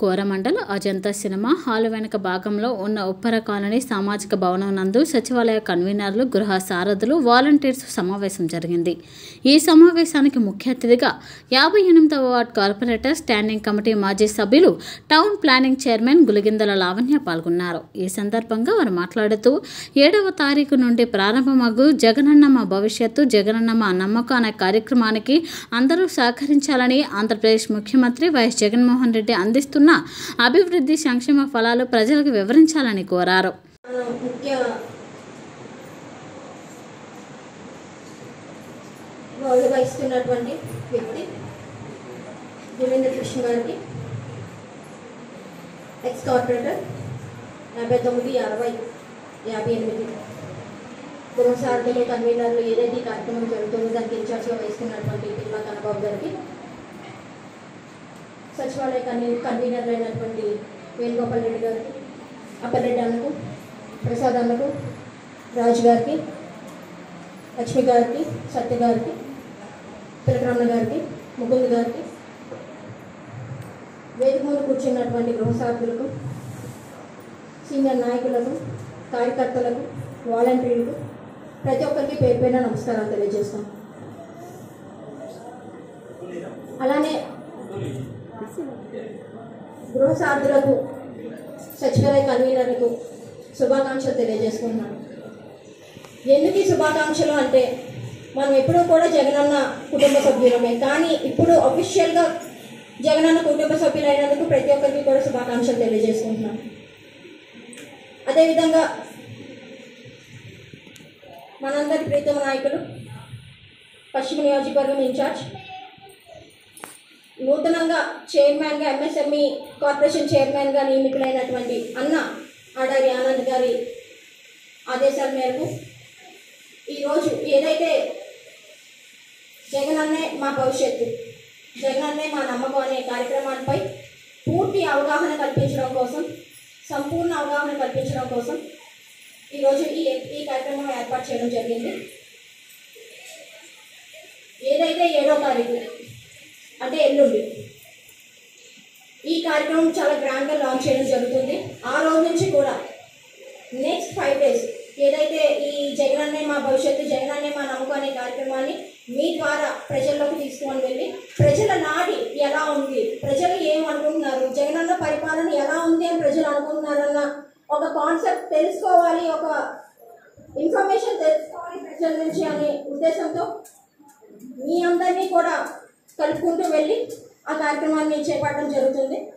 Coromandel Ajanta cinema hall వెనుక భాగంలో ఉన్న ఉప్పర కాలనీ సామాజిక భవనం నందు సచివాలయ కన్వీనర్లు గృహ సారథులు వాలంటీర్స్ సమావేశం జరిగింది ఈ సమావేశానికి ముఖ్య అతిథిగా యాభై ఎనిమిదవ వార్డ్ కార్పొరేటర్ స్టాండింగ్ కమిటీ మాజీ సభ్యులు town planning chairman Guligindala Lavanya పాల్గొన్నారు ఈ సందర్భంగా వారు మాట్లాడుతూ ఏడవ తారీఖు నుండి ప్రారంభమగు జగనన్న మా భవిష్యత్తు జగనన్న మా నమ్మకం అనే కార్యక్రమానికి అందరూ సహకరించాలని ఆంధ్రప్రదేశ్ ముఖ్యమంత్రి వైఎస్ జగన్మోహన్ రెడ్డి అందిస్తున్న అభివృద్ధి సంక్షేమ ఫలాలు ప్రజలకు వివరించాలని కోరారు మన ముఖ్య రోడ్డు వహిస్తున్నటువంటి వ్యక్తి గురేంద్ర కృష్ణ గారికి ఎక్స్ కార్పొరేటర్ యాభై తొమ్మిది అరవై యాభై ఎనిమిది గృహసారథులు కన్వీనర్లు ఏదైతే ఈ కార్యక్రమం జరుగుతుందో దానికి ఇన్ఛార్జ్గా వహిస్తున్నటువంటి పిల్లా కన్నబాబు గారికి సచివాలయ కన్వీ కన్వీనర్లు అయినటువంటి వేణుగోపాల్ రెడ్డి గారికి అప్పలరెడ్డి అన్నకు ప్రసాద్ అన్నకు రాజు గారికి లక్ష్మి గారికి సత్య గారికి తిలకరమణ గారికి ముకుంద్ గారికి వేదిక ముందు కూర్చున్నటువంటి గృహసార్థులకు సీనియర్ నాయకులకు కార్యకర్తలకు వాలంటీర్లకు ప్రతి ఒక్కరికి పేరు పైన నమస్కారాలు తెలియజేస్తాం అలానే గృహసార్థులకు సచివాలయ కన్వీనర్లకు శుభాకాంక్షలు తెలియజేసుకుంటున్నాను ఎందుకు ఈ శుభాకాంక్షలు అంటే మనం ఎప్పుడూ కూడా జగనన్న కుటుంబ సభ్యులమే కానీ ఇప్పుడు అఫీషియల్గా జగనన్న కుటుంబ సభ్యులైనందుకు ప్రతి ఒక్కరికి కూడా శుభాకాంక్షలు తెలియజేసుకుంటున్నాను అదేవిధంగా మనందరి ప్రీతమ నాయకులు పశ్చిమ నియోజకవర్గం ఇన్ఛార్జ్ నూతనంగా చైర్మన్గా ఎంఎస్ఎంఈ కార్పొరేషన్ చైర్మన్గా నియమితులైనటువంటి అన్న ఆడారి ఆనంద్ గారి ఆదేశాల మేరకు ఈరోజు ఏదైతే జగనన్నే మా భవిష్యత్తు జగనన్నే మా నమ్మకం అనే కార్యక్రమాలపై పూర్తి అవగాహన కల్పించడం కోసం సంపూర్ణ అవగాహన కల్పించడం కోసం ఈరోజు ఈ ఈ కార్యక్రమం ఏర్పాటు చేయడం జరిగింది ఏదైతే ఏడో తారీఖు అంటే ఎల్లుండి ఈ కార్యక్రమం చాలా గ్రాండ్గా లాంచ్ చేయడం జరుగుతుంది ఆ రోజు నుంచి కూడా నెక్స్ట్ ఫైవ్ డేస్ ఏదైతే ఈ జగనన్నే మా భవిష్యత్తు జగనన్నే మా నమ్మకం అనే కార్యక్రమాన్ని మీ ద్వారా ప్రజల్లోకి తీసుకొని వెళ్ళి ప్రజల నాడి ఎలా ఉంది ప్రజలు ఏం అనుకుంటున్నారు జగనన్న పరిపాలన ఎలా ఉంది అని ప్రజలు అనుకుంటున్నారన్న ఒక కాన్సెప్ట్ తెలుసుకోవాలి ఒక ఇన్ఫర్మేషన్ తెలుసుకోవాలి ప్రజల నుంచి అనే ఉద్దేశంతో మీ అందరినీ కూడా కలుపుకుంటూ వెళ్ళి ఆ కార్యక్రమాన్ని చేపట్టడం జరుగుతుంది